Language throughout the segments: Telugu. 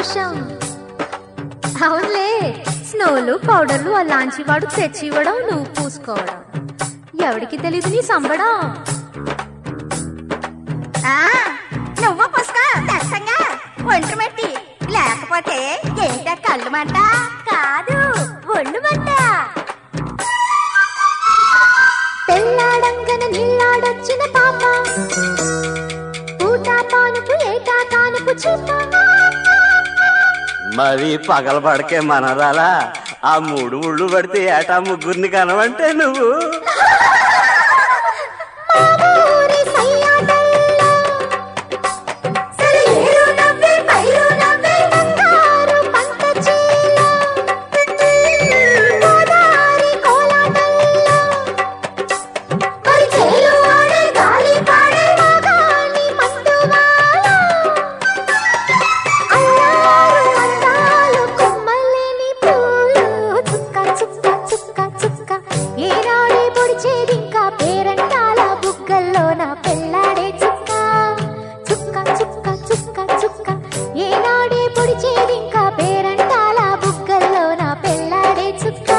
సంతోషం అవునులే స్నోలు పౌడర్లు ఆ లాంచి వాడు తెచ్చి ఇవ్వడం నువ్వు పూసుకోవడం ఎవడికి తెలియదు నీ సంబడం ఆ, నువ్వు పుస్తక దర్శంగా ఒంటి మట్టి లేకపోతే ఏంట కళ్ళు మంట కాదు ఒళ్ళు మంట తెల్లాడంగన నీళ్ళాడొచ్చిన పాప ఊటా పానుపు ఏటా కానుపు చూప మరి పగలబడకే మనరాలా ఆ మూడు ముళ్ళు పడితే ఏటా ముగ్గురిని కనవంటే నువ్వు ఊరి సయ్యాటల్లో సరిలేరు నవ్వే పైరు నవ్వే బంగారు పంట చీల గోదారి కోలాటల్లో మరి చేలు ఆడే గాలి పాడే మగాని మండువాల అల్లారు అందాలు కొమ్మలేని పూలు చుక్క చుక్క చుక్క చుక్క ఏనాడే పొడిచేది ఇంకా పేరంటాల బుగ్గల్లో నా పెళ్ళాడే చుక్క చుక్క చుక్క చుక్క చుక్క ఏనాడే పొడిచేది ఇంకా పేరంటాల బుగ్గల్లో నా పెళ్ళాడే చుక్క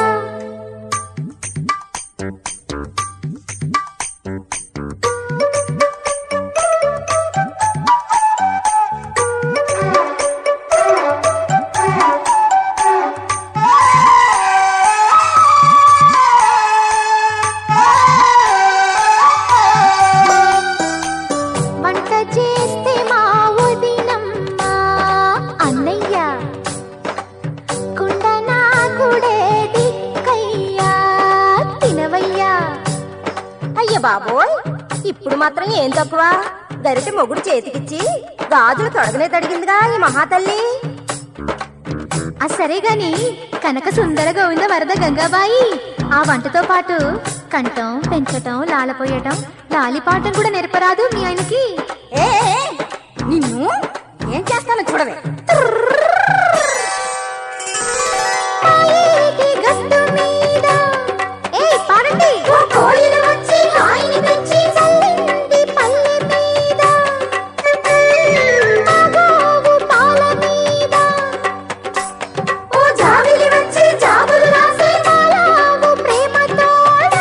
వంట చేస్తే మా వదినమ్మ అన్నయ్య కుండ నా కుడే దిక్కయ్యా తినవయ్యా అయ్య బాబోయ్ ఇప్పుడు మాత్రం ఏం తక్కువ గరిటె మొగుడు చేతికిచ్చి గాజులు తొడగనే తడిగిందిగా ఈ మహాతల్లి ఆ సరే గాని కనక సుందర గోవింద వరద గంగాబాయి ఆ వంటతో పాటు కంఠం పెంచటం లాలపోయటం లాలిపాటం కూడా నేర్పరాదు మీ ఆయనకి ఏ ఏ, నిన్ను ఏం చేస్తానో చూడవే పాయేటి గట్టు మీద ఏ పాడండి ఓ కోయిలు వచ్చి హాయిని తెచ్చి చల్లింది పల్లె మీద ఆ గోవు పాల మీద ఓ జాబిలి వచ్చి జాబులు రాసి మాలావు ప్రేమతోడ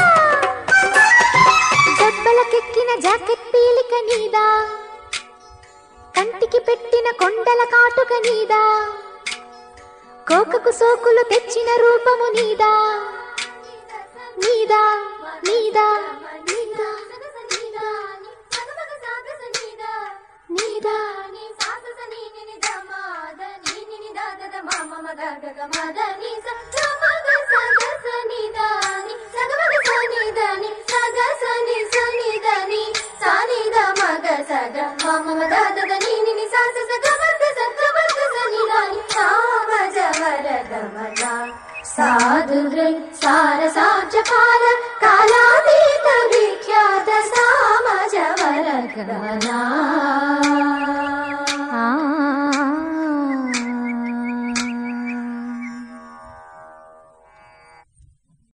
దెబ్బలకెక్కిన జాకెట్ పీలిక నీదా కంటికి పెట్టిన కొండల కాటుక నీదా కోకకు సోకులు తెచ్చిన రూపము నీదా నీదా నీదా నీదా నీదా సాధు సార సాచకార కాలాతీత విఖ్యాత సామజ వర గమనా